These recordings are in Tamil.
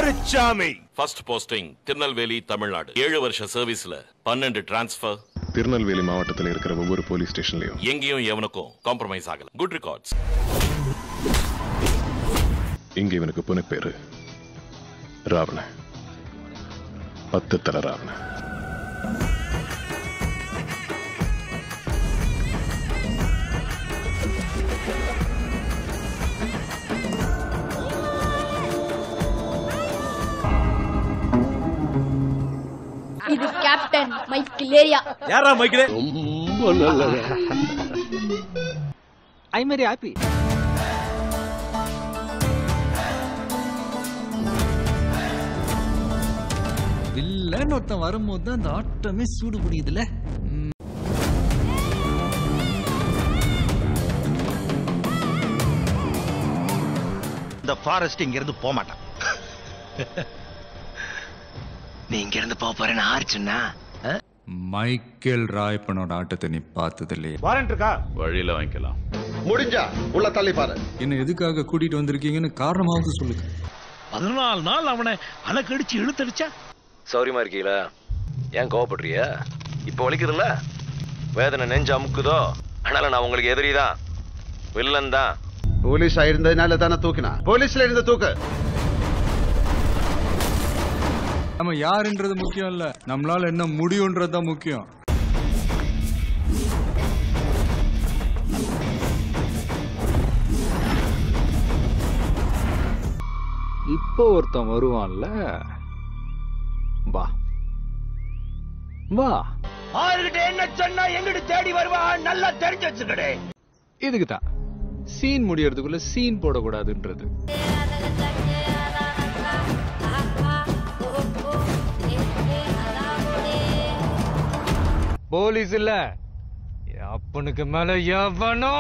மாறுச்சாமி ஃபர்ஸ்ட் போஸ்டிங் திருநெல்வேலி தமிழ்நாடு ஏழு வருஷ சர்வீஸ்ல பன்னெண்டு டிரான்ஸ்ஃபர் திருநெல்வேலி மாவட்டத்தில் இருக்கிற ஒவ்வொரு போலீஸ் ஸ்டேஷன்லயும் எங்கேயும் எவனுக்கும் காம்ப்ரமைஸ் ஆகல குட் ரெக்கார்ட்ஸ் இங்க இவனுக்கு புனைப்பேரு ராவண பத்து தல ராவண இது கேப்டன் மைக்கேல் ஏரியா யாரா மைக்கிலே ஐ வெரி ஹாப்பி வில்லன்னு ஒருத்தன் வரும்போது தான் அந்த ஆட்டமே சூடு பிடிக்குதுல்ல இந்த ஃபாரஸ்ட் இங்க இருந்து போக மாட்டான் நீ இங்க இருந்து போக போறேன்னு ஆறு சொன்னா மைக்கேல் ராயப்பனோட ஆட்டத்தை நீ பார்த்தது இல்லையே வாரண்ட் இருக்கா வழியில வாங்கிக்கலாம் முடிஞ்சா உள்ள தள்ளி பாரு என்ன எதுக்காக கூட்டிட்டு வந்திருக்கீங்கன்னு காரணமாவது சொல்லுங்க பதினாலு நாள் அவனை அலக்கடிச்சு இழுத்தடிச்சா சௌரியமா இருக்கீங்களா ஏன் கோவப்படுறிய இப்போ வலிக்குதுல்ல வேதனை நெஞ்சு அமுக்குதோ அதனால நான் உங்களுக்கு எதிரி தான் வில்லன் தான் போலீஸா இருந்ததுனால தானே தூக்கினா போலீஸ்ல இருந்து தூக்கு நம்ம யாருன்றது முக்கியம் இல்ல நம்மளால என்ன முடியும்ன்றது தான் முக்கியம் இப்போ ஒருத்தன் வருவான்ல வா வா ஆறுகிட்ட என்ன சொன்னா எங்கிட்டு தேடி வருவான் நல்லா தெரிஞ்சு வச்சுக்கடே இதுக்கு தான் சீன் முடியறதுக்குள்ள சீன் போடக்கூடாதுன்றது போலீஸ் இல்ல அப்பனுக்கு மேல எவனோ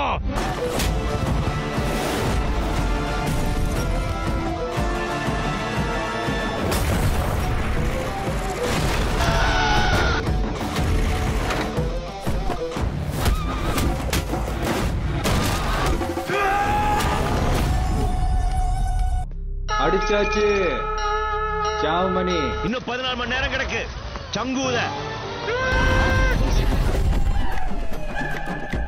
அடிச்சாச்சு சாவுமணி இன்னும் பதினாலு மணி நேரம் கிடக்கு சங்கூத